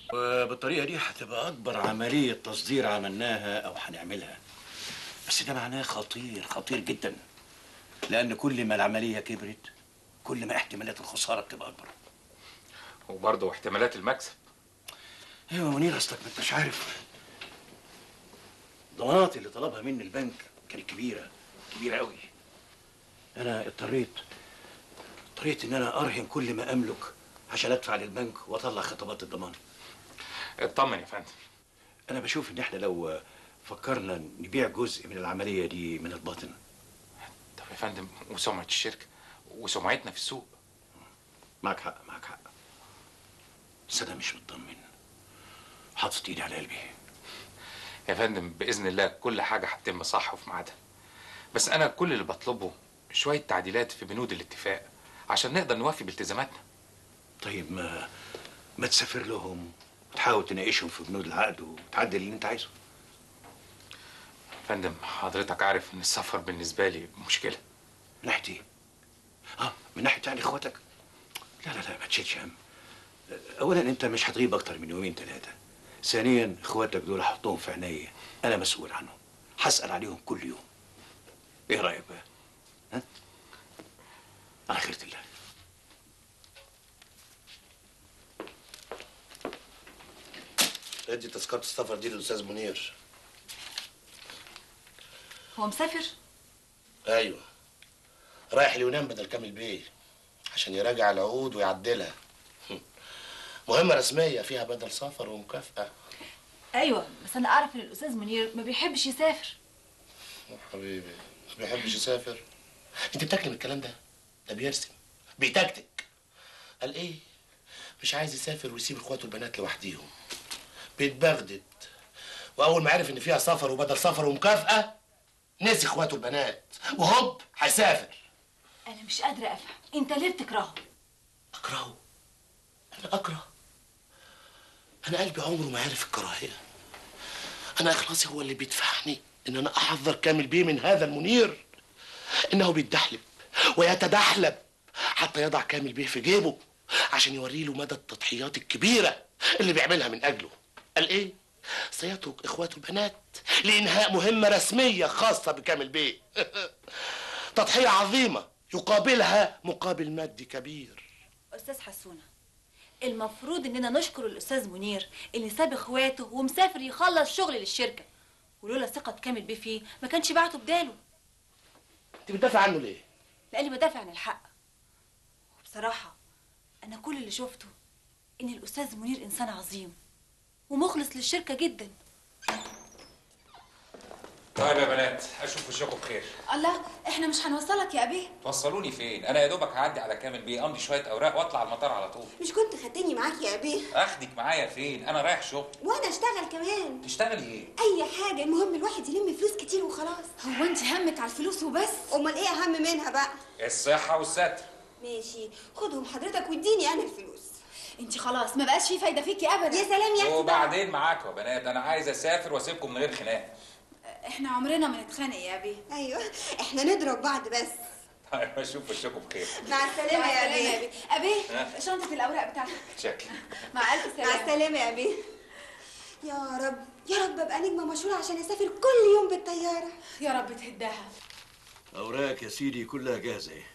وبالطريقة دي هتبقى أكبر عملية تصدير عملناها أو هنعملها بس ده معناه خطير خطير جدا لأن كل ما العملية كبرت كل ما احتمالات الخسارة بتبقى أكبر وبرضه احتمالات المكسب ايوه منير اصلك ما انتش عارف الضمانات اللي طلبها مني البنك كانت كبيره كبيره قوي انا اضطريت اضطريت ان انا ارهن كل ما املك عشان ادفع للبنك واطلع خطابات الضمان اطمن يا فندم انا بشوف ان احنا لو فكرنا نبيع جزء من العمليه دي من الباطن طب يا فندم وسمعة الشركة وسمعتنا في السوق معك حق معك حق بس انا مش مطمن حاطط ايدي على قلبي يا فندم بإذن الله كل حاجة هتتم صح وفي ميعادها بس أنا كل اللي بطلبه شوية تعديلات في بنود الاتفاق عشان نقدر نوفي بالتزاماتنا طيب ما ما تسافر لهم وتحاول تناقشهم في بنود العقد وتعدل اللي انت عايزه يا فندم حضرتك عارف إن السفر بالنسبة لي مشكلة من ناحيه ايه؟ اه من ناحيه يعني اخواتك لا لا لا ما تشيلش هم اولا انت مش هتغيب اكتر من يومين ثلاثه ثانيا اخواتك دول هحطهم في عينيا انا مسؤول عنهم هسال عليهم كل يوم ايه رايك بقى ها على خيره الله ادي تذكرة السفر دي للأستاذ منير هو مسافر أيوه رايح اليونان بدل كامل بيه عشان يراجع العقود ويعدلها مهمة رسمية فيها بدل سفر ومكافأة ايوه بس انا اعرف ان الاستاذ منير ما بيحبش يسافر حبيبي ما بيحبش يسافر انت بتاكل من الكلام ده ده بيرسم بيتكتك قال ايه مش عايز يسافر ويسيب اخواته البنات لوحديهم بيتبغدد واول ما عرف ان فيها سفر وبدل سفر ومكافأة نسي اخواته البنات وهوب هيسافر انا مش قادره افهم انت ليه بتكرهه اكرهه انا اكره انا قلبي عمره ما عرف الكراهيه انا اخلاصي هو اللي بيدفعني ان انا احذر كامل بيه من هذا المنير انه بيتدحلب ويتدحلب حتى يضع كامل بيه في جيبه عشان يوري له مدى التضحيات الكبيره اللي بيعملها من اجله قال ايه سيترك اخواته البنات لانهاء مهمه رسميه خاصه بكامل بيه تضحيه عظيمه يقابلها مقابل مادي كبير استاذ حسونه المفروض اننا نشكر الاستاذ منير اللي ساب اخواته ومسافر يخلص شغل للشركه ولولا ثقه كامل بيه فيه ما كانش بعته بداله انت بتدافع عنه ليه لاني بدافع عن الحق وبصراحه انا كل اللي شفته ان الاستاذ منير انسان عظيم ومخلص للشركه جدا طيب يا بنات اشوف وشكم بخير الله احنا مش هنوصلك يا ابيه توصلوني فين انا يا دوبك هعدي على كامل بيه امضي شويه اوراق واطلع المطار على طول مش كنت خدتني معاك يا ابيه اخدك معايا فين انا رايح شغل وانا اشتغل كمان تشتغلي ايه اي حاجه المهم الواحد يلم فلوس كتير وخلاص هو انت همك على الفلوس وبس امال ايه اهم منها بقى الصحه والستر ماشي خدهم حضرتك واديني انا الفلوس انت خلاص ما بقاش في فايده فيكي ابدا يا سلام يا اختي بقى. وبعدين معاكم يا بنات انا عايز اسافر واسيبكم من غير خناق احنا عمرنا ما نتخانق يا ابيه ايوه احنا نضرب بعض بس طيب اشوف وشكم بخير مع السلامه يا ابيه ابيه ها؟ شنطه الاوراق بتاعتك شكلي مع الف مع سلامه السلامه يا ابيه يا رب يا رب ابقى نجمه مشهوره عشان اسافر كل يوم بالطياره يا رب تهداها اوراق يا سيدي كلها جاهزه ايه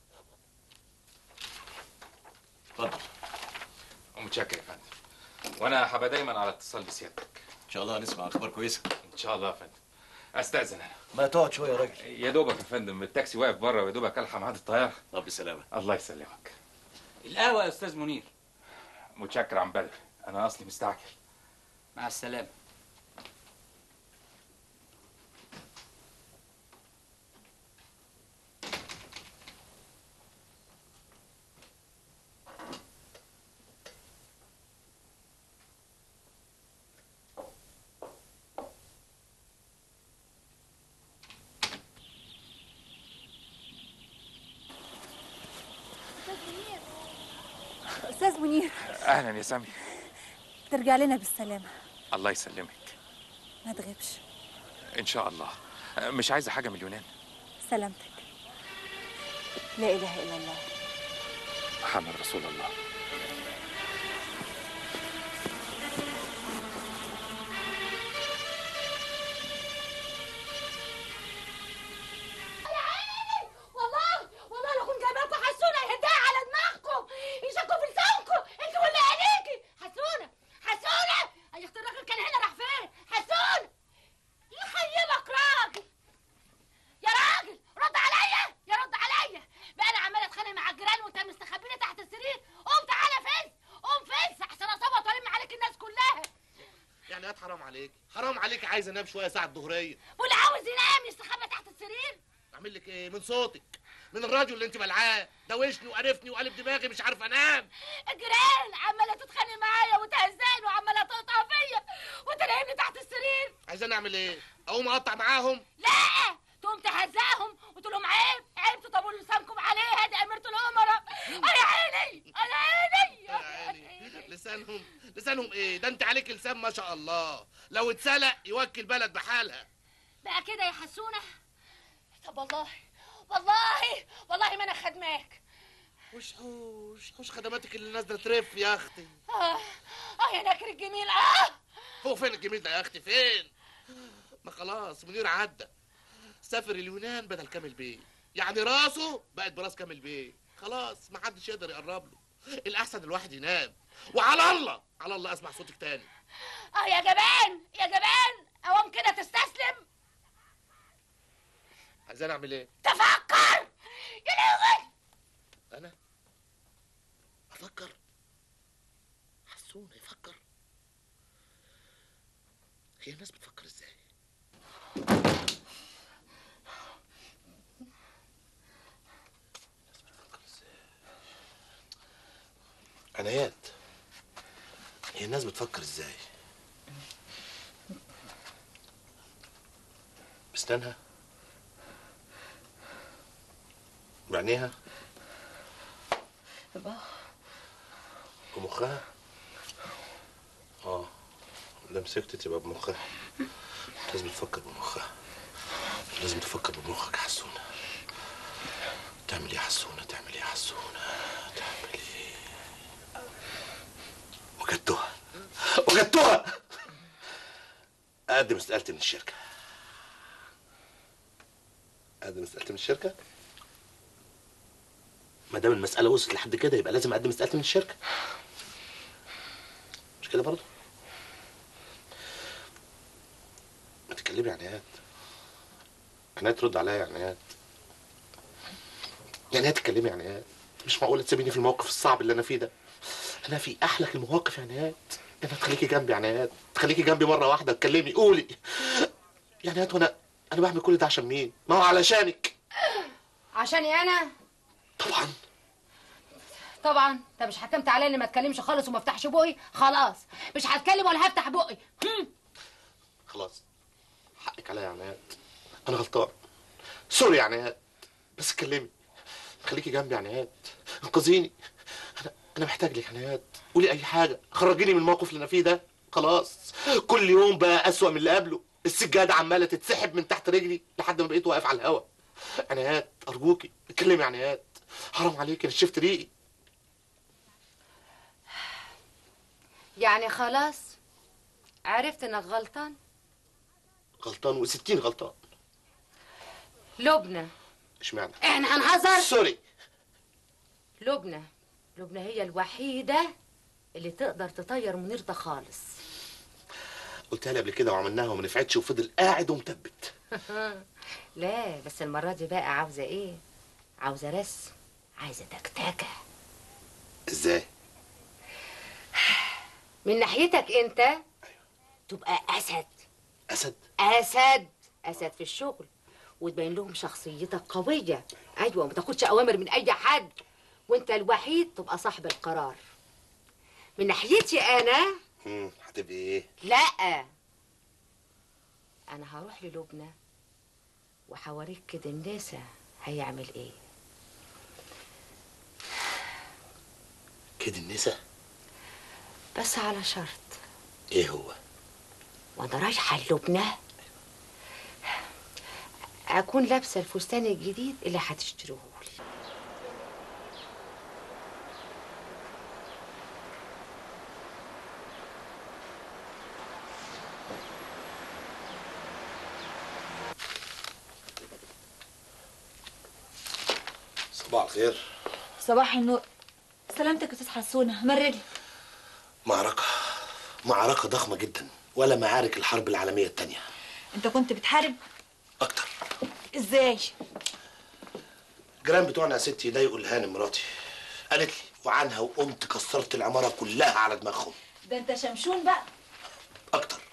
اتفضل متشكر يا فندم وانا هبقى دايما على اتصال بسيادتك ان شاء الله هنسمع اخبار كويسه ان شاء الله يا فندم استاذن انا ما تقعد شويه يا راجل يا دوبك يا فندم التاكسي واقف بره ويا دوبك الحق ميعاد الطياره طب بالسلامه الله يسلمك القهوة يا أستاذ منير متشكر عن بدري انا اصلي مستعجل مع السلامة استاذ منير اهلا يا سامي ترجع لنا بالسلامه الله يسلمك ما تغيبش ان شاء الله مش عايزه حاجه من اليونان سلامتك لا اله الا الله محمد رسول الله يعني يا حرام عليك حرام عليك عايز انام شويه ساعه الظهريه واللي عاوز ينام يستخبى تحت السرير اعمل لك ايه من صوتك من الراديو اللي انت بلعاه دوشني وقرفني وقلب دماغي مش عارف انام الجيران عماله تتخانق معايا وتهزاني وعماله تقطع فيا وتلاقيني تحت السرير عايزين اعمل ايه اقوم اقطع معاهم لا تقوم تهزاهم وتقول لهم عيب عيب تطولوا لسانكم عليها دي اميره الامراء انا عيني انا عيني يا عيني لسانهم لسانهم ايه ده انت عليك لسان ما شاء الله لو اتسلق يوكل بلد بحالها بقى كده يا حسونه طب والله والله والله ما انا خدماك وش وش وش خدماتك اللي نازله ترف يا اختي اه اه يا نكر الجميل اه هو فين الجميل ده يا اختي فين ما خلاص منير عدى سافر اليونان بدل كامل بيه يعني راسه بقت براس كامل بيه خلاص ما حدش يقدر يقرب له الاحسن الواحد ينام وعلى الله على الله اسمع صوتك تاني اه يا جبان يا جبان اوام كده تستسلم عايزين اعمل ايه تفكر يا لهوي انا افكر حسون يفكر هي الناس بتفكر ازاي الناس بتفكر ازاي عنايات هي الناس بتفكر ازاي بسنانها بعينيها بمخها اه لو مسكت تبقى بمخها لازم تفكر بمخها لازم تفكر بمخك يا حسونة تعمل ايه يا حسونة تعمل ايه يا حسونة تعمل ايه وجدتها وجدتها اقدم استقالتي من الشركة اقدم استقالتي من الشركة ما دام المسألة وصلت لحد كده يبقى لازم اقدم استقالتي من الشركة مش كده برضه؟ ما تتكلمي يا عنايات عنايات ترد عليا يا عنايات يعني ايه تتكلمي يا عنايات مش معقولة تسيبيني في الموقف الصعب اللي انا فيه ده انا في احلك المواقف يا عنايات انا تخليكي جنبي يا عنايات تخليكي جنبي مرة واحدة تكلمي قولي يا عنايات وانا انا بعمل كل ده عشان مين؟ ما هو علشانك عشاني انا طبعا طبعا انت مش حكمت عليا اني ما اتكلمش خالص وما افتحش بقي خلاص مش هتكلم ولا هفتح بقي هم. خلاص حقك عليا يا عنايات انا غلطان سوري يا عنايات بس اتكلمي خليكي جنبي يا عنايات انقذيني انا انا محتاج لك يا عنايات قولي اي حاجه خرجيني من الموقف اللي انا فيه ده خلاص كل يوم بقى اسوأ من اللي قبله السجاده عماله تتسحب من تحت رجلي لحد ما بقيت واقف على الهوا عنايات ارجوكي اتكلمي يا عنايات حرام عليكي انا شفت ريقي يعني خلاص عرفت انك غلطان غلطان وستين غلطان لبنى اشمعنى احنا هنهزر سوري لبنى لبنى هي الوحيدة اللي تقدر تطير منير ده خالص قلتها لي قبل كده وعملناها وما نفعتش وفضل قاعد ومثبت لا بس المرة دي بقى عاوزة ايه عاوزة رسم عايزة تكتكة ازاي من ناحيتك انت تبقى اسد اسد اسد اسد في الشغل وتبين لهم شخصيتك قوية ايوه ما تاخدش اوامر من اي حد وانت الوحيد تبقى صاحب القرار من ناحيتي انا امم هتبقي ايه لا انا هروح للبنى وهوريك كده الناس هيعمل ايه كده النسا بس على شرط ايه هو وانا رايحه للبنى اكون لابسه الفستان الجديد اللي هتشتروهولي صباح الخير صباح النور سلامتك يا استاذ حسونه مرلي معركة معركة ضخمة جدا ولا معارك الحرب العالمية التانية انت كنت بتحارب أكتر ازاي الجيران بتوعنا يا ستي ضايقوا الهانم مراتي قالت لي وعنها وقمت كسرت العمارة كلها على دماغهم ده انت شمشون بقى أكتر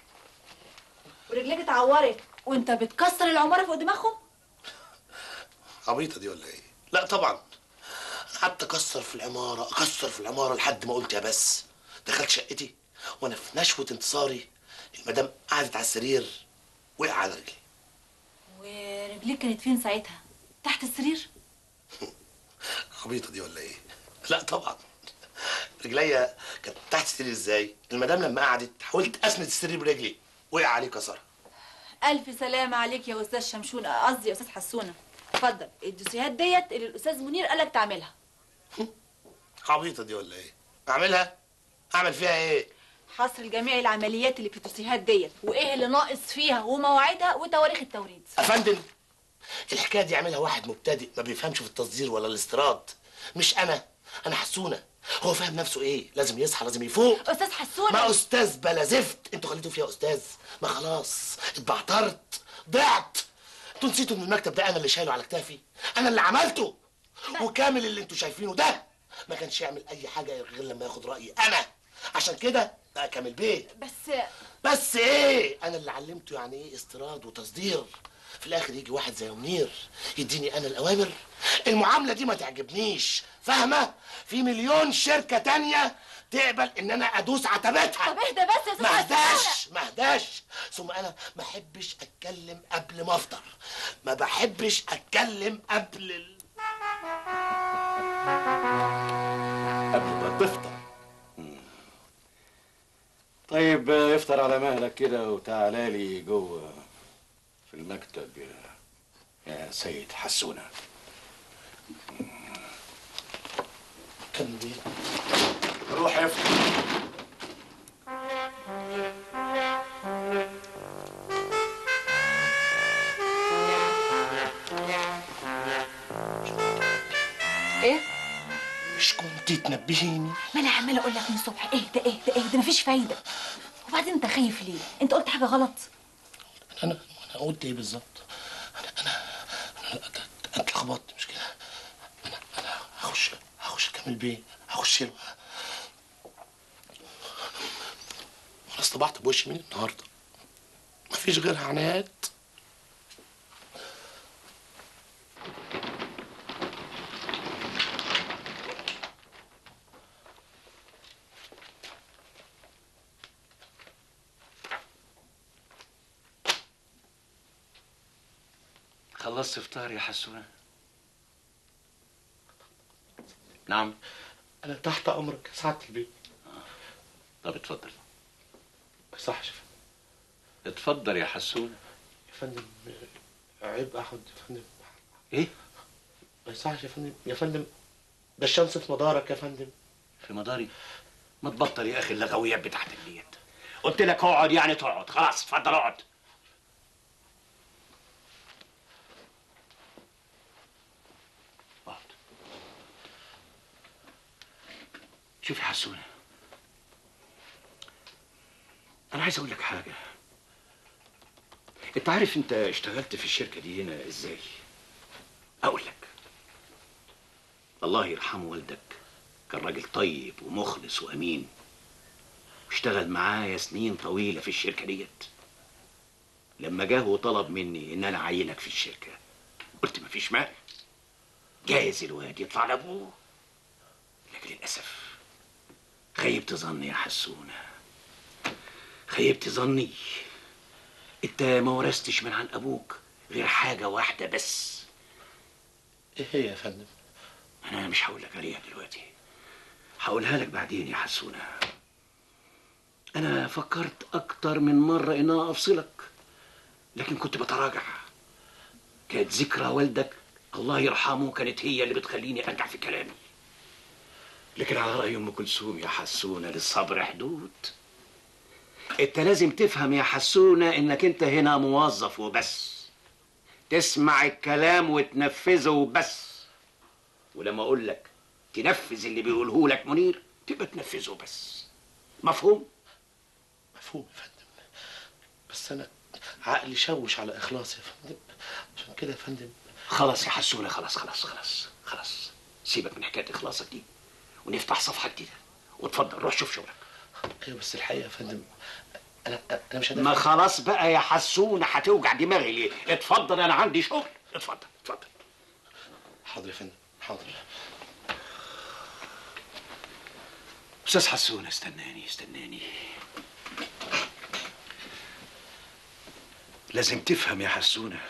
رجليك اتعورت وانت بتكسر العماره فوق دماغهم عبيطه دي ولا ايه لا طبعا قعدت اكسر في العماره اكسر في العماره لحد ما قلت يا بس دخلت شقتي وانا في نشوه انتصاري المدام قعدت على السرير وقع على رجلي ورجليك كانت فين ساعتها تحت السرير عبيطه دي ولا ايه لا طبعا رجليا كانت تحت السرير ازاي المدام لما قعدت حاولت اسند السرير برجلي وقع عليه كسرها الف سلامه عليك يا استاذ شمشون قصدي يا استاذ حسونه اتفضل الدوسيهات ديت اللي الاستاذ منير قالك تعملها عبيطه دي ولا ايه اعملها اعمل فيها ايه حصر جميع العمليات اللي في الدوسيهات ديت وايه اللي ناقص فيها ومواعيدها وتواريخ التوريد افندم الحكايه دي يعملها واحد مبتدئ ما بيفهمش في التصدير ولا الاستيراد مش انا انا حسونه هو فاهم نفسه ايه لازم يصحى لازم يفوق استاذ حسونه ما استاذ بلا زفت انتوا خليتوا فيها استاذ ما خلاص اتبعترت ضعت انتوا نسيتوا ان المكتب ده انا اللي شايله على كتافي انا اللي عملته وكامل اللي انتوا شايفينه ده ما كانش يعمل اي حاجه غير لما ياخد رايي انا عشان كده بقى كامل بيه بس بس ايه انا اللي علمته يعني ايه استيراد وتصدير في الاخر يجي واحد زي منير يديني انا الاوامر المعامله دي ما تعجبنيش فاهمه في مليون شركه تانية تقبل ان انا ادوس عتبتها طب اهدى بس يا استاذ ما حسونه اهداش ما اهداش ثم انا ما احبش اتكلم قبل ما افطر ما بحبش اتكلم قبل ال... قبل ما تفطر طيب آه، افطر على مهلك كده وتعالى لي جوه في المكتب يا يا سيد حسونه كان بيه روح افطر ايه مش كنت تنبهيني ما انا عماله اقول لك من الصبح اهدى اهدى اهدى مفيش فايده وبعدين انت خايف ليه انت قلت حاجه غلط انا انا قلت ايه بالظبط انا انا انا أنت- انت اتلخبطت مش كده انا انا هخش هخش كامل بيه هخش له انا اصطبعت بوشي مين النهارده مفيش غيرها عنايات خلصت فطار يا حسونه نعم انا تحت امرك يا سعاده البيه طب اتفضل ما يصحش يا فندم. اتفضل يا حسونه يا فندم عيب احد يا فندم ايه ما يصحش يا فندم يا فندم ده الشمس في مدارك يا فندم في مداري ما تبطل يا اخي اللغويات بتاعتك ديت قلت لك اقعد يعني تقعد خلاص اتفضل اقعد اقعد شوف يا حسونه انا عايز اقول لك حاجه انت عارف انت اشتغلت في الشركه دي هنا ازاي اقول لك الله يرحمه والدك كان راجل طيب ومخلص وامين اشتغل معايا سنين طويله في الشركه ديت لما جه وطلب مني ان انا اعينك في الشركه قلت مفيش مانع جايز الواد يطلع لابوه لكن للاسف خيبت ظني يا حسونه خيبت ظني انت ما ورثتش من عن ابوك غير حاجه واحده بس ايه هي يا فندم انا مش هقول لك عليها دلوقتي هقولها لك بعدين يا حسونه انا فكرت اكتر من مره ان أنا افصلك لكن كنت بتراجع كانت ذكرى والدك الله يرحمه كانت هي اللي بتخليني ارجع في كلامي لكن على راي ام كلثوم يا حسونه للصبر حدود انت لازم تفهم يا حسونه انك انت هنا موظف وبس تسمع الكلام وتنفذه وبس ولما اقول لك تنفذ اللي بيقوله لك منير تبقى تنفذه بس مفهوم مفهوم يا فندم بس انا عقلي شوش على اخلاصي يا فندم عشان كده يا فندم خلاص يا حسونه خلاص خلاص خلاص خلاص سيبك من حكايه اخلاصك دي ونفتح صفحه جديده واتفضل روح شوف شغلك ايوه بس الحقيقه يا فندم انا انا انا مش هدافع ما خلاص بقى يا حسونه هتوجع دماغي ليه اتفضل انا عندي شغل اتفضل اتفضل حاضر يا فندم حاضر استاذ حسونه استناني استناني لازم تفهم يا حسونه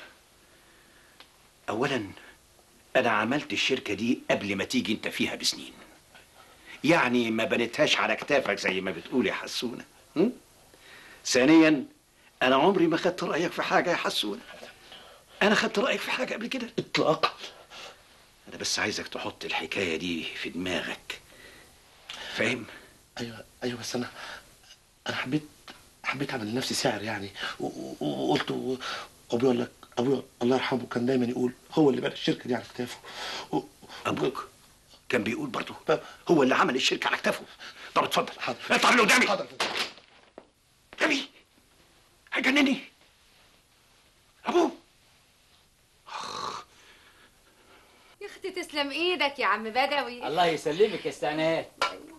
اولا انا عملت الشركه دي قبل ما تيجي انت فيها بسنين يعني ما بنتهاش على كتافك زي ما بتقول يا حسونه م? ثانيا انا عمري ما خدت رايك في حاجه يا حسونه انا خدت رايك في حاجه قبل كده اطلاقا انا بس عايزك تحط الحكايه دي في دماغك فاهم ايوه ايوه بس انا انا حبيت حبيت اعمل لنفسي سعر يعني و- و- وقلت و- ابويا يقول لك ابويا الله يرحمه كان دايما يقول هو اللي بنى الشركه دي على كتافه و- ابوك كان بيقول برضه ب- هو اللي عمل الشركه على كتافه طب اتفضل حاضر. اطلع من قدامي حاضر غبي هيجنني ابوه يا اختي تسلم ايدك يا عم بدوي الله يسلمك يا استعنات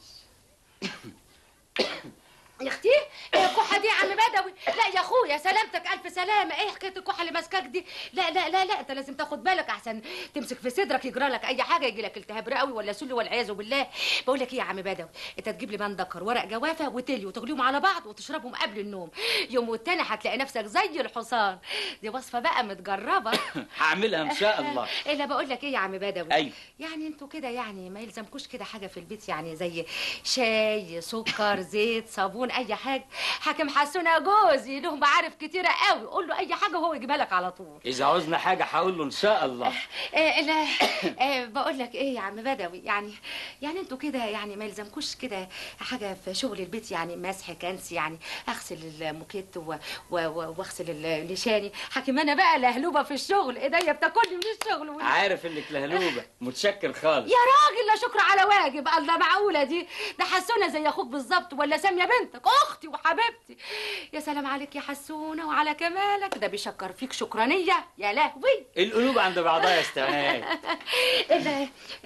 يا اختي ايه الكحه دي يا عم بدوي لا يا اخويا سلامتك الف سلامه ايه حكايه الكحه اللي ماسكاك دي لا لا لا لا انت لازم تاخد بالك احسن تمسك في صدرك يجرى لك اي حاجه يجي لك التهاب رئوي ولا سل والعياذ بالله بقول لك ايه يا عم بدوي انت تجيب لي بندكر ورق جوافه وتلي وتغليهم على بعض وتشربهم قبل النوم يوم والتاني هتلاقي نفسك زي الحصان دي وصفه بقى متجربه هعملها ان شاء الله الا بقول لك ايه يا عم بدوي أيوة. يعني انتوا كده يعني ما يلزمكوش كده حاجه في البيت يعني زي شاي سكر زيت صابون اي حاجه حاكم حسونه جوزي له معارف كتيره قوي قول له اي حاجه وهو يجيبها لك على طول اذا عوزنا حاجه هقول له ان شاء الله آه لا آه بقول لك ايه يا عم بدوي يعني يعني انتوا كده يعني ما يلزمكوش كده حاجه في شغل البيت يعني مسح كنس يعني اغسل الموكيت و- و- و- واغسل اللساني حاكم انا بقى لهلوبه في الشغل ايديا بتاكلني من الشغل وال- عارف انك لهلوبه متشكر خالص يا راجل لا شكر على واجب الله معقولة دي ده حسونة زي أخوك بالظبط ولا سامية بنتك أختي وحبيبتي يا سلام عليك يا حسونة وعلى كمالك ده بيشكر فيك شكرانية يا لهوي القلوب عند بعضها يا استعنات إلا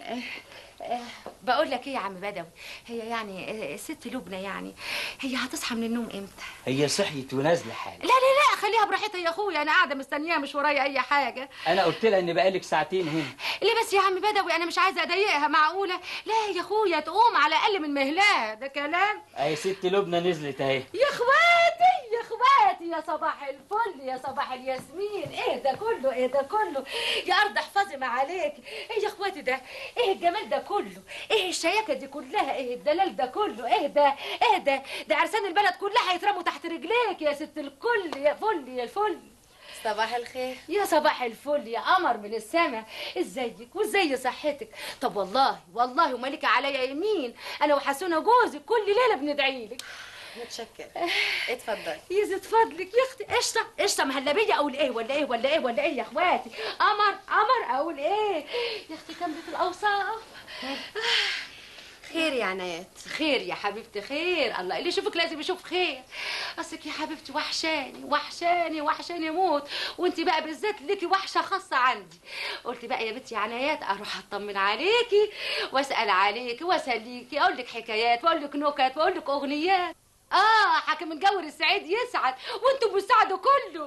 بقول لك ايه يا عم بدوي هي يعني آه، الست لبنى يعني هي هتصحى من النوم امتى هي صحيت ونازله حاجه لا لا لا خليها براحتها يا اخويا انا قاعده مستنياها مش ورايا اي حاجه انا قلت لها ان بقالك ساعتين هنا ليه بس يا عم بدوي انا مش عايزه اضايقها معقوله لا يا اخويا تقوم على الاقل من مهلها ده كلام اهي ست لبنى نزلت اهي يا اخواتي يا اخواتي يا صباح الفل يا صباح الياسمين ايه ده كله ايه ده كله يا ارض احفظي ما عليك ايه يا اخواتي ده ايه الجمال ده كله ايه الشياكه دي كلها ايه الدلال ده كله ايه ده ايه ده ده عرسان البلد كلها هيترموا تحت رجليك يا ست الكل يا فل يا الفل صباح الخير يا صباح الفل يا قمر من السماء ازيك وازاي صحتك طب والله والله ومالك عليا يمين انا وحسونه جوزي كل ليله بندعي لك متشكرة اتفضلي يزيد فضلك يا اختي قشطه قشطه مهلبيه اقول ايه ولا ايه ولا ايه ولا ايه يا اخواتي قمر قمر اقول ايه يا اختي كملت الاوصاف خير يا عنايات خير يا حبيبتي خير الله اللي يشوفك لازم يشوف خير اصلك يا حبيبتي وحشاني وحشاني وحشاني موت وانت بقى بالذات ليكي وحشه خاصه عندي قلت بقى يا بنتي عنايات اروح اطمن عليكي واسال عليكي واساليكي اقول لك حكايات واقول لك نكت واقول لك اغنيات اه حاكم مجور السعيد يسعد وانتم بتساعدوا كله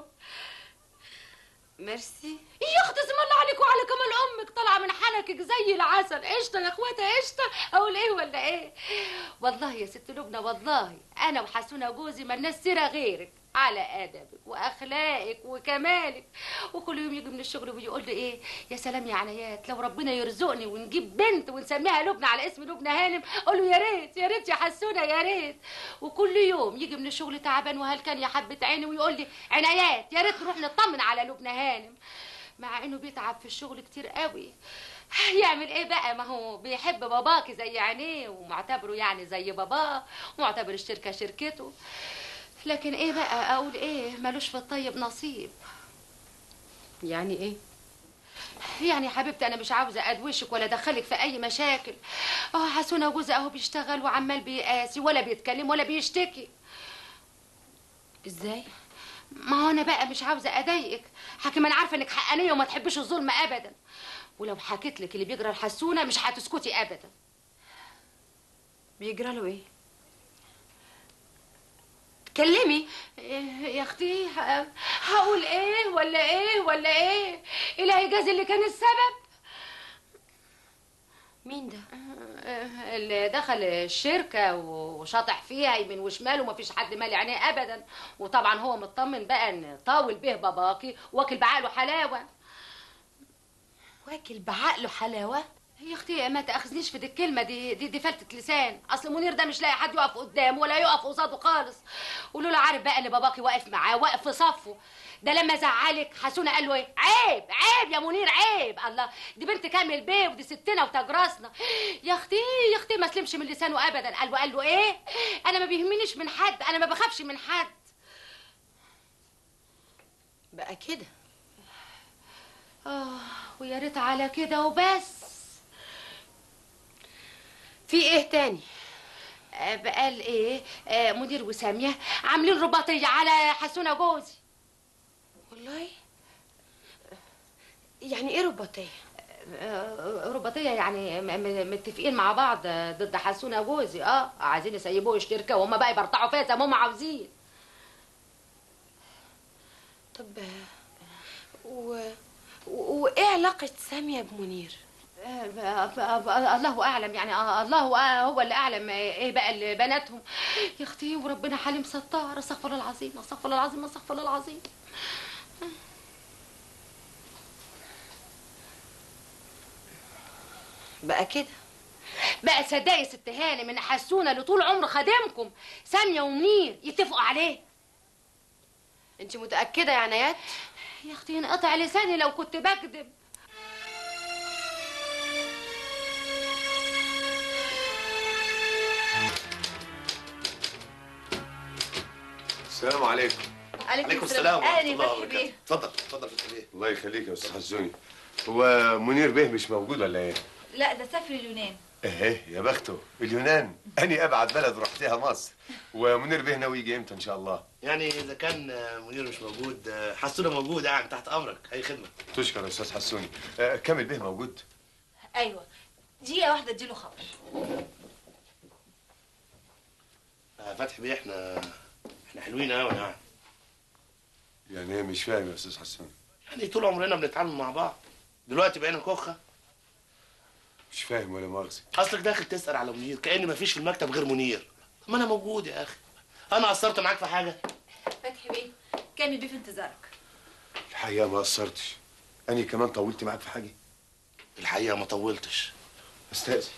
ميرسي يا اختي اسم الله عليك وعلى كمال امك طالعه من حنكك زي العسل قشطه يا اخواتي قشطه اقول ايه ولا ايه والله يا ست لبنى والله انا وحسونه جوزي مالناش سيره غيرك على ادبك واخلاقك وكمالك وكل يوم يجي من الشغل ويقول لي ايه يا سلام يا عنايات لو ربنا يرزقني ونجيب بنت ونسميها لبنى على اسم لبنى هانم اقول له يا ريت يا ريت يا حسونه يا ريت وكل يوم يجي من الشغل تعبان وهلكان يا حبه عيني ويقول لي عنايات يا ريت نروح نطمن على لبنى هانم مع انه بيتعب في الشغل كتير قوي يعمل ايه بقى ما هو بيحب باباكي زي عينيه ومعتبره يعني زي باباه ومعتبر الشركه شركته لكن ايه بقى اقول ايه ملوش في الطيب نصيب يعني ايه يعني يا حبيبتي انا مش عاوزه ادوشك ولا ادخلك في اي مشاكل اه حسونه جوزي اهو بيشتغل وعمال بيقاسي ولا بيتكلم ولا بيشتكي ازاي ما هو انا بقى مش عاوزه اضايقك حكيم انا عارفه انك حقانيه وما تحبش الظلم ابدا ولو حكيت لك اللي بيجرى الحسونه مش هتسكتي ابدا بيجرى له ايه اتكلمي يا اختي ه- هقول ايه ولا ايه ولا ايه الهي جاز اللي كان السبب مين ده اللي دخل الشركة وشاطح فيها يمين وشمال ومفيش حد مالي عينيه أبدا وطبعا هو مطمن بقى إن طاول به باباكي واكل بعقله حلاوة واكل بعقله حلاوه يا اختي ما تاخذنيش في دي الكلمه دي دي, دي فلتة لسان اصل منير ده مش لاقي حد يقف قدامه ولا يقف قصاده خالص ولولا عارف بقى ان باباكي واقف معاه واقف في صفه ده لما زعلك حسونه قال له ايه عيب عيب يا منير عيب الله دي بنت كامل بيه ودي ستنا وتاج راسنا يا اختي يا اختي ما سلمش من لسانه ابدا قال له قال له ايه انا ما بيهمنيش من حد انا ما بخافش من حد بقى كده اه ويا ريت على كده وبس في ايه تاني آه، بقال ايه آه، مدير وساميه عاملين رباطيه على حسونه جوزي والله يعني ايه رباطيه آه، رباطيه يعني م- م- متفقين مع بعض آه، ضد حسونه جوزي اه عايزين يسيبوه الشركه وهم بقى يبرطعوا فيها زي ما هم عاوزين طب و... و... وايه علاقه ساميه بمنير آه، آه، آه، الله اعلم يعني آه، الله آه، هو اللي اعلم آه، ايه بقى اللي بناتهم يا اختي وربنا حليم ستار استغفر الله العظيم استغفر الله العظيم استغفر الله العظيم بقى كده بقى تصدقي يا ست هانم ان حسونه اللي طول عمره خادمكم ساميه ومنير يتفقوا عليه انت متاكده يا عنايات يا اختي انقطع لساني لو كنت بكذب السلام عليكم عليكم السلام ورحمه اهلا الله يا فتحي وبركاته بيه اتفضل اتفضل فتحي بيه الله يخليك يا استاذ حزوني هو منير بيه مش موجود ولا ايه؟ لا ده سافر اليونان ايه يا بخته اليونان اني ابعد بلد رحتها مصر ومنير بيه ناوي يجي امتى ان شاء الله يعني اذا كان آه، منير مش موجود آه، حسونه موجود يعني تحت امرك اي خدمه تشكر يا استاذ حسوني آه كامل بيه موجود ايوه دقيقه واحده اديله خبر آه، فتحي بيه احنا احنا حلوين قوي يعني يعني ايه مش فاهم يا استاذ حسوني يعني طول عمرنا بنتعامل مع بعض دلوقتي بقينا كوخه مش فاهم ولا مؤاخذه اصلك داخل تسال على منير كان مفيش في المكتب غير منير ما انا موجود يا اخي انا قصرت معاك في حاجه فتحي بيه كامل بيه في انتظارك الحقيقه ما قصرتش اني كمان طولت معاك في حاجه الحقيقه ما طولتش استاذن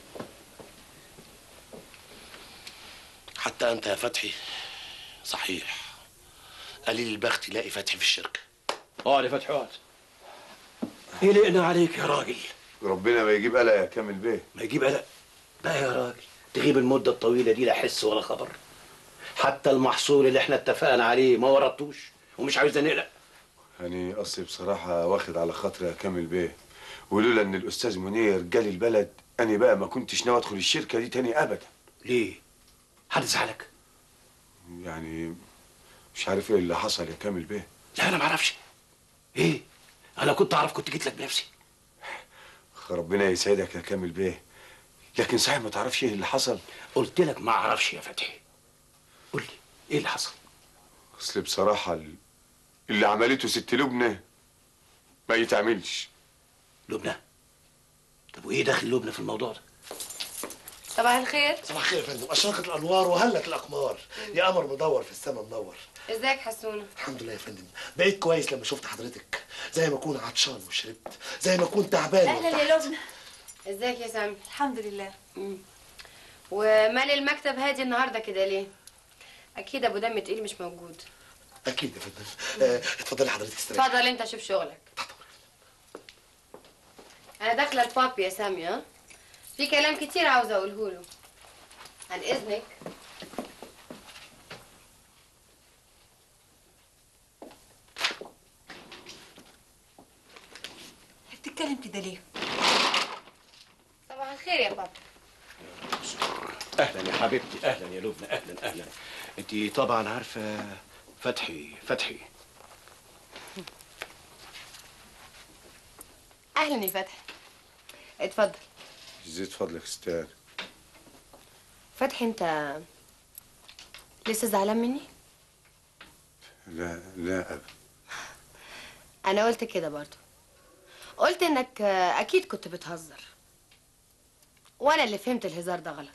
حتى انت يا فتحي صحيح قليل البخت يلاقي فتحي في الشركه اقعد يا فتحي اقعد قلقنا عليك يا راجل ربنا ما يجيب قلق يا كامل بيه ما يجيب قلق بقى يا راجل تغيب المدة الطويلة دي لا حس ولا خبر حتى المحصول اللي احنا اتفقنا عليه ما وردتوش ومش عاوزنا نقلق يعني اصلي بصراحه واخد على خاطري يا كامل بيه ولولا ان الاستاذ منير جالي البلد اني بقى ما كنتش ناوي ادخل الشركه دي تاني ابدا ليه؟ حد زعلك؟ يعني مش عارف ايه اللي حصل يا كامل بيه لا انا ما اعرفش ايه؟ انا كنت اعرف كنت جيت لك بنفسي ربنا يسعدك يا كامل بيه لكن صحيح ما تعرفش ايه اللي حصل قلت لك ما اعرفش يا فتحي قول لي ايه اللي حصل؟ اصل بصراحه ال- اللي عملته ست لبنى ما يتعملش لبنى طب وايه دخل لبنى في الموضوع ده؟ صباح الخير صباح الخير يا فندم اشرقت الانوار وهلت الاقمار يا قمر مدور في السما منور ازيك حسونه الحمد لله يا فندم بقيت كويس لما شفت حضرتك زي ما اكون عطشان وشربت زي ما اكون تعبان اهلا وارتحت. يا لبنى ازيك يا سامي الحمد لله ومال المكتب هادي النهارده كده ليه اكيد ابو دم تقيل مش موجود اكيد يا فندم آه، اتفضلي حضرتك استريحي اتفضل انت شوف شغلك انا داخله البابي يا سامي ها في كلام كتير عاوزه اقوله له عن اذنك بتتكلم كده ليه؟ صباح الخير يا بابا اهلا يا حبيبتي اهلا يا لبنى اهلا اهلا انت طبعا عارفه فتحي فتحي اهلا يا فتحي اتفضل زيد فضلك استاذ فتحي انت لسه زعلان مني لا لا أبدا انا قلت كده برضو قلت انك آه، اكيد كنت بتهزر وانا اللي فهمت الهزار ده غلط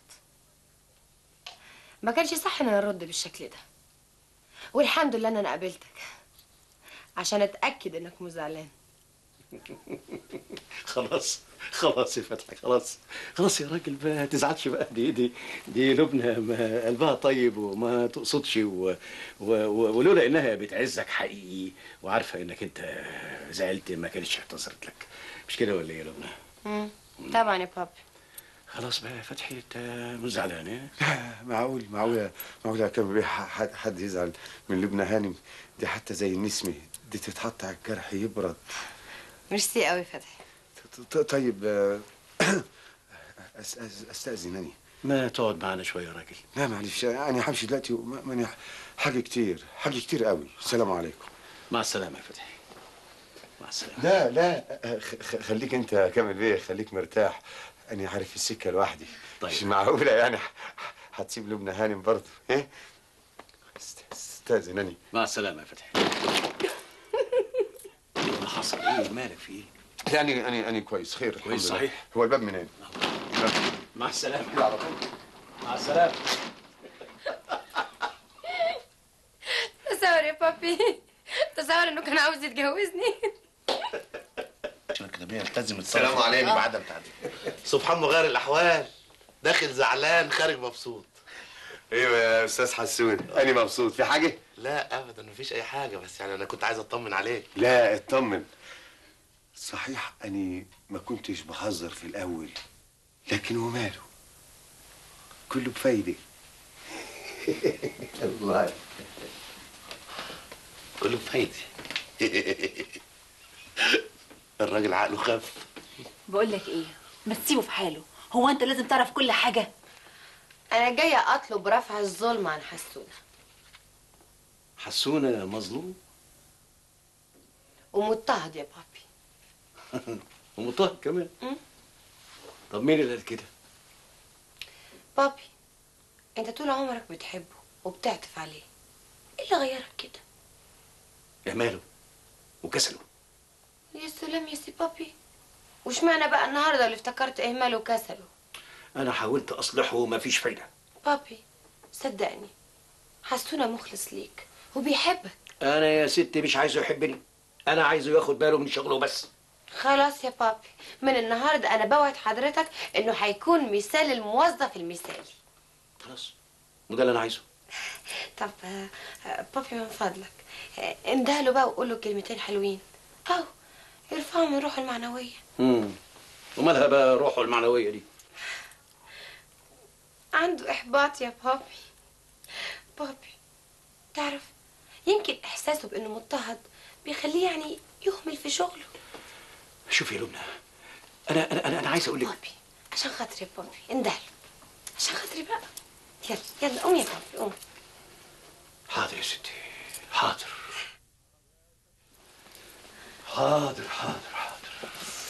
ما كانش صح ان انا ارد بالشكل ده والحمد لله ان انا قابلتك عشان اتاكد انك مش زعلان خلاص خلاص يا فتحي خلاص خلاص يا راجل بقى ما تزعلش بقى دي دي دي لبنى ما قلبها طيب وما تقصدش و و و ولولا انها بتعزك حقيقي وعارفه انك انت زعلت ما كانتش اعتذرت لك مش كده ولا ايه يا لبنى؟ مم. طبعا يا بابي خلاص بقى يا فتحي انت مش زعلان ايه؟ معقول معقول يا- معقول يا كامل بيه حد, حد يزعل من لبنى هانم دي حتى زي النسمة دي تتحط على الجرح يبرد ميرسي قوي فتحي ط- ط- طيب آه، أس- أس- استأذن أني ما تقعد معانا شويه يا راجل لا معلش أنا همشي دلوقتي وما- ماني حاجة كتير حاجة كتير قوي السلام عليكم مع السلامه يا فتحي مع السلامه لا لا آه، خ- خ- خليك أنت يا كامل بيه خليك مرتاح أنا عارف السكة لوحدي طيب. مش معقولة يعني ح- هتسيب لبنى هانم برضه إيه؟ است- استأذن أني مع السلامه يا فتحي اللي حصل ايه مالك في ايه؟ يعني أنا أنا كويس خير الحمد كويس لله. صحيح. هو الباب منين؟ مع السلامه كده على طول مع السلامه تصور يا بابي تصور انه كان عاوز يتجوزني عشان كده بيه لازم السلام عليكم. بعدم تعديل سبحان مغير الاحوال داخل زعلان خارج مبسوط ايوه يا استاذ حسون انا مبسوط في حاجه لا ابدا مفيش اي حاجه بس يعني انا كنت عايز اطمن عليك لا اطمن صحيح اني ما كنتش بهزر في الاول لكن وماله كله بفايده الله كله بفايدي الراجل عقله خف بقول لك ايه ما تسيبه في حاله هو انت لازم تعرف كل حاجه انا جايه اطلب رفع الظلم عن حسونه حسونا مظلوم ومضطهد يا بابي ومضطهد كمان مم. طب مين اللي قال كده؟ بابي انت طول عمرك بتحبه وبتعطف عليه ايه اللي غيرك كده اهماله وكسله يا سلام يا سي بابي وش معنى بقى النهارده اللي افتكرت اهماله وكسله انا حاولت اصلحه ومفيش فايده بابي صدقني حسونه مخلص ليك وبيحبك انا يا ستي مش عايزه يحبني انا عايزه ياخد باله من شغله بس خلاص يا بابي من النهارده انا بوعد حضرتك انه هيكون مثال الموظف المثالي خلاص وده اللي انا عايزه طب آه، آه، بابي من فضلك آه، اندهله بقى وقول له كلمتين حلوين او يرفعه من روحه المعنويه امم ومالها بقى روحه المعنويه دي عنده احباط يا بابي بابي تعرف يمكن احساسه بانه مضطهد بيخليه يعني يهمل في شغله شوفي يا لبنى انا انا انا, أنا عايز اقول لك بابي عشان خاطري يا بابي اندهله عشان خاطري بقى يلا يلا قوم يا بابي قوم حاضر يا ستي حاضر حاضر حاضر حاضر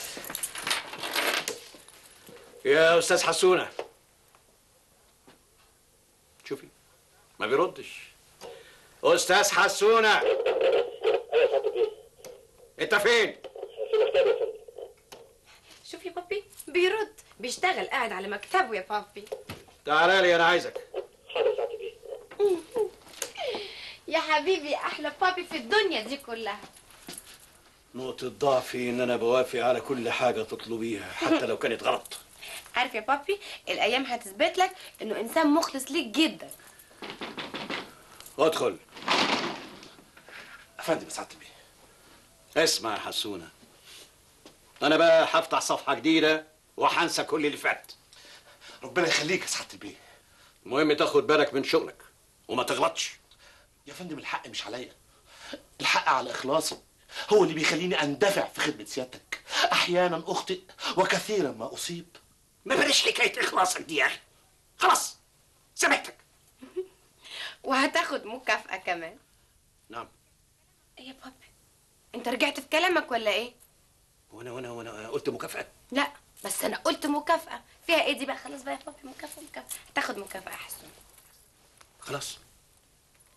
يا استاذ حسونه شوفي ما بيردش استاذ حسونه انت فين شوف يا بابي بيرد بيشتغل قاعد على مكتبه يا بابي تعالى لي انا عايزك يا حبيبي احلى بابي في الدنيا دي كلها نقطة ضعفي إن أنا بوافق على كل حاجة تطلبيها حتى لو كانت غلط عارف يا بابي الايام هتثبت لك انه انسان مخلص ليك جدا ادخل افندم سعاده بيه اسمع يا حسونة أنا بقى هفتح صفحة جديدة وهنسى كل اللي فات ربنا يخليك يا سعاده البيه المهم تاخد بالك من شغلك وما تغلطش يا فندم الحق مش عليا الحق على اخلاصي هو اللي بيخليني اندفع في خدمه سيادتك احيانا اخطئ وكثيرا ما اصيب ما بلاش حكاية إخلاصك دي يا أخي خلاص سامحتك وهتاخد مكافأة كمان نعم ايه يا بابي انت رجعت في كلامك ولا ايه وأنا وأنا وأنا قلت مكافأة لا بس انا قلت مكافأة فيها ايه دي بقى خلاص بقى يا بابي مكافأة مكافأة هتاخد مكافأة يا حسون خلاص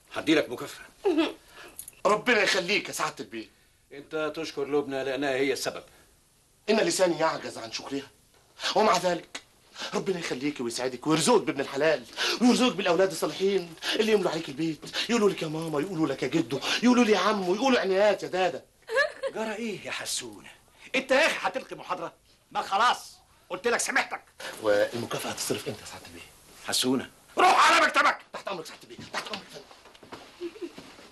هديلك مكافأة ربنا يخليك يا سعاده البيه انت تشكر لبنى لانها هي السبب ان لساني يعجز عن شكرها ومع ذلك ربنا يخليك ويسعدك ويرزقك بابن الحلال ويرزقك بالاولاد الصالحين اللي يملوا عليك البيت يقولوا لك يا ماما يقولوا لك يا جدو يقولوا لي يا عم ويقولوا عنايات يا دادا جرى ايه يا حسونه انت يا اخي هتلقي محاضره ما خلاص قلت لك سامحتك والمكافاه هتصرف امتى يا سعاده البيه حسونه روح على مكتبك تحت امرك سعاده البيه تحت امرك يا فندم.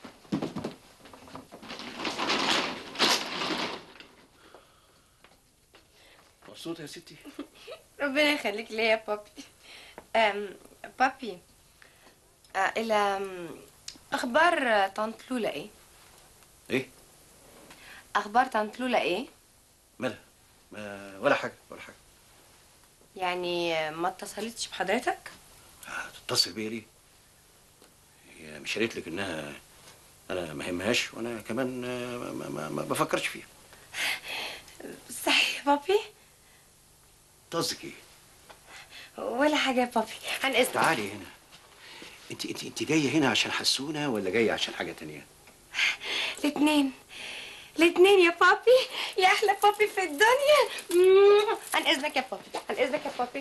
مبسوطه يا ستي ربنا يخليك ليا يا بابي أم بابي أه الى أم، اخبار طنط لولا ايه ايه اخبار طنط لولا ايه مالها ما ولا حاجه ولا حاجه يعني ما اتصلتش بحضرتك تتصل بيا ليه هي مش قالت لك انها انا ما يهمهاش وانا كمان آه، ما, ما, ما بفكرش فيها صحيح يا بابي أنت قصدك ايه ولا حاجه يا بابي عن اذنك تعالي هنا انت انت انت جايه هنا عشان حسونه ولا جايه عشان حاجه تانية الاثنين الاثنين يا بابي يا احلى بابي في الدنيا مم. عن اذنك يا بابي عن اذنك يا بابي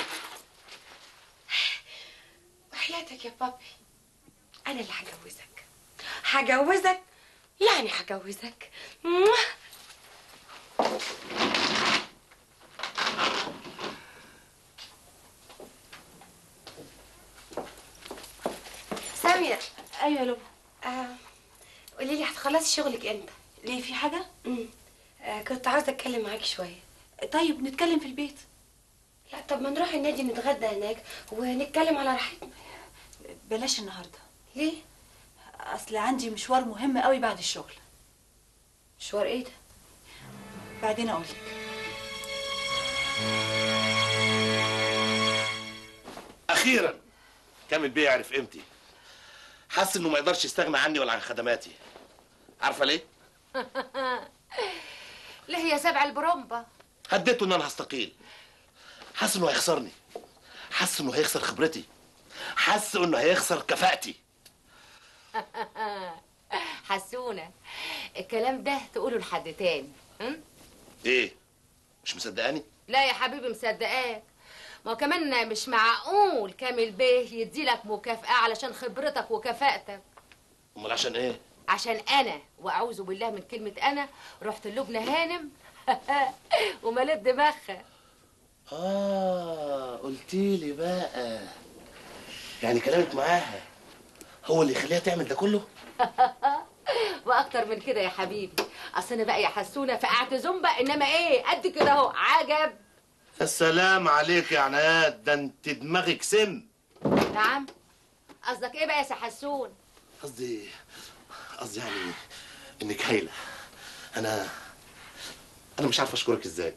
وحياتك يا بابي انا اللي هجوزك هجوزك يعني هجوزك مم. سامية ايوه يا لبنى آه. قولي لي هتخلصي شغلك امتى؟ ليه في حاجه امم آه كنت عاوزه اتكلم معاكي شويه طيب نتكلم في البيت لا طب ما نروح النادي نتغدى هناك ونتكلم على راحتنا بلاش النهارده ليه اصل عندي مشوار مهم قوي بعد الشغل مشوار ايه ده بعدين اقول لك اخيرا كامل بيه يعرف قيمتي حس انه ما يقدرش يستغنى عني ولا عن خدماتي عارفه ليه ليه هي سبع البرومبا هديته ان انا هستقيل حس انه هيخسرني حس انه هيخسر خبرتي حس انه هيخسر كفاءتي حسونة الكلام ده تقوله لحد تاني م? ايه مش مصدقاني لا يا حبيبي مصدقاك ما هو كمان مش معقول كامل بيه يديلك مكافأة علشان خبرتك وكفاءتك امال عشان ايه عشان انا واعوذ بالله من كلمة انا رحت لبنى هانم ومليت دماغها اه قلتيلي بقى يعني كلامك معاها هو اللي يخليها تعمل ده كله واكتر من كده يا حبيبي اصل انا بقى يا حسونه فقعت زومبا انما ايه قد كده اهو عجب السلام عليك يا عناد ده انت دماغك سم نعم قصدك ايه بقى يا سي حسون قصدي قصدي يعني انك هايله انا انا مش عارف اشكرك ازاي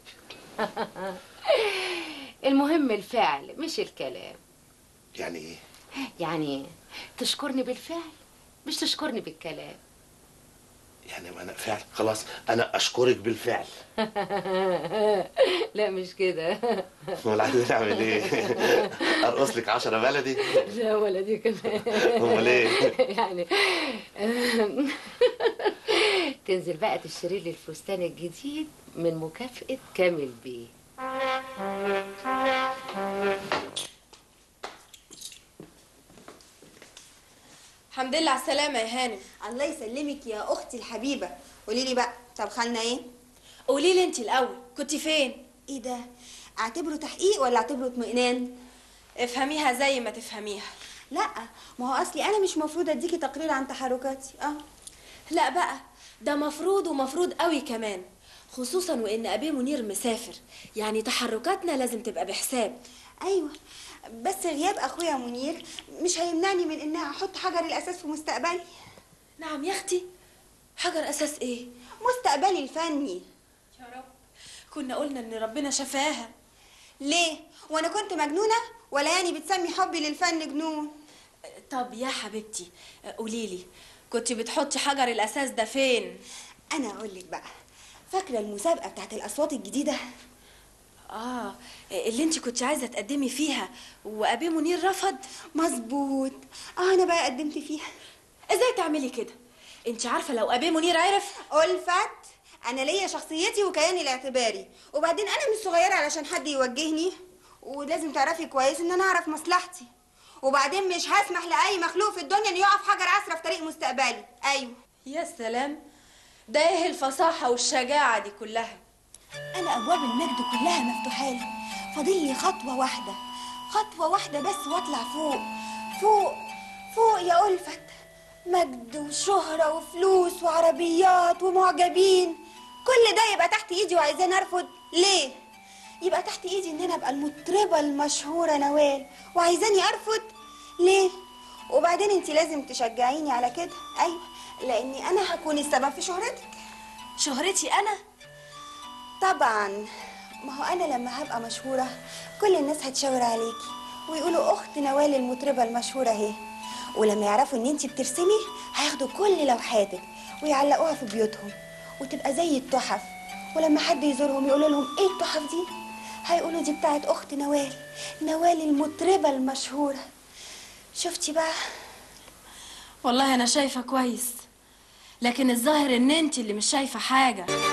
المهم الفعل مش الكلام يعني ايه يعني تشكرني بالفعل مش تشكرني بالكلام يعني ما انا فعل خلاص انا اشكرك بالفعل لا مش كده امال عايز اعمل ايه ارقص لك 10 بلدي لا ولا دي كمان امال ايه يعني تنزل بقى تشتري لي الفستان الجديد من مكافأة كامل بيه الحمد لله على السلامة يا هانم الله يسلمك يا اختي الحبيبه قولي لي بقى طب خالنا ايه قولي لي انت الاول كنت فين ايه ده اعتبره تحقيق ولا اعتبره اطمئنان افهميها زي ما تفهميها لا ما هو اصلي انا مش مفروض اديكي تقرير عن تحركاتي اه لا بقى ده مفروض ومفروض قوي كمان خصوصا وان ابي منير مسافر يعني تحركاتنا لازم تبقى بحساب ايوه بس غياب اخويا منير مش هيمنعني من ان احط حجر الاساس في مستقبلي نعم يا اختي حجر اساس ايه مستقبلي الفني يا رب كنا قلنا ان ربنا شفاها ليه وانا كنت مجنونه ولا يعني بتسمي حبي للفن جنون طب يا حبيبتي قولي لي كنت بتحطي حجر الاساس ده فين انا اقول لك بقى فاكره المسابقه بتاعت الاصوات الجديده اه اللي انت كنت عايزه تقدمي فيها وابي منير رفض مظبوط اه انا بقى قدمت فيها ازاي تعملي كده انت عارفه لو ابي منير عرف ألفت أنا ليا شخصيتي وكياني الاعتباري وبعدين أنا مش صغيرة علشان حد يوجهني ولازم تعرفي كويس إن أنا أعرف مصلحتي وبعدين مش هسمح لأي مخلوق في الدنيا إنه يقف حجر عثرة في طريق مستقبلي أيوه يا سلام ده ايه الفصاحه والشجاعه دي كلها أنا أبواب المجد كلها مفتوحة لي فاضل لي خطوة واحدة خطوة واحدة بس وأطلع فوق فوق فوق يا ألفت مجد وشهرة وفلوس وعربيات ومعجبين كل ده يبقى تحت إيدي وعايزاني أرفض ليه؟ يبقى تحت إيدي إن أنا أبقى المطربة المشهورة نوال وعايزاني أرفض ليه؟ وبعدين أنت لازم تشجعيني على كده أيوه لأني أنا هكون السبب في شهرتك شهرتي أنا؟ طبعا ما هو انا لما هبقى مشهوره كل الناس هتشاور عليكي ويقولوا اخت نوال المطربه المشهوره اهي ولما يعرفوا ان انتي بترسمي هياخدوا كل لوحاتك ويعلقوها في بيوتهم وتبقى زي التحف ولما حد يزورهم يقولوا لهم ايه التحف دي هيقولوا دي بتاعت اخت نوال نوال المطربه المشهوره شفتي بقى والله انا شايفه كويس لكن الظاهر ان انت اللي مش شايفه حاجه